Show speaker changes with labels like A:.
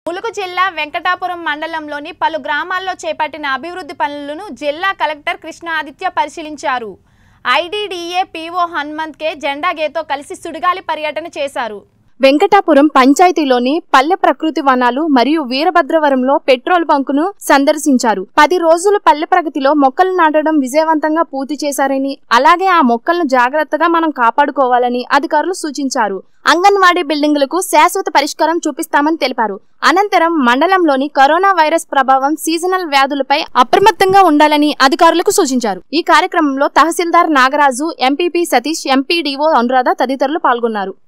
A: ములుగు జిల్లా వెంకటాపురం మండలంలోని పలు గ్రామాల్లో చేపట్టిన అభివృద్ధి పనులను జిల్లా కలెక్టర్ కృష్ణ ఆదిత్య పరిశీలించారు ఐడీడీఏ పీఓ హనుమంత్ కే జెండా గేతో కలిసి సుడిగాలి పర్యటన చేశారు
B: వెంకటాపురం పంచాయతీలోని పల్లె ప్రకృతి వనాలు మరియు వీరభద్రవరంలో పెట్రోల్ బంకును సందర్శించారు పది రోజులు పల్లె ప్రగతిలో మొక్కలు నాటడం విజయవంతంగా పూర్తి చేశారని అలాగే ఆ మొక్కలను జాగ్రత్తగా మనం కాపాడుకోవాలని అధికారులు సూచించారు అంగన్వాడీ బిల్డింగులకు శాశ్వత పరిష్కారం చూపిస్తామని తెలిపారు అనంతరం మండలంలోని కరోనా వైరస్ ప్రభావం సీజనల్ వ్యాధులపై అప్రమత్తంగా ఉండాలని అధికారులకు సూచించారు ఈ కార్యక్రమంలో తహసీల్దార్ నాగరాజు ఎంపీపీ సతీష్ ఎంపీడీఓ అనురాధ తదితరులు పాల్గొన్నారు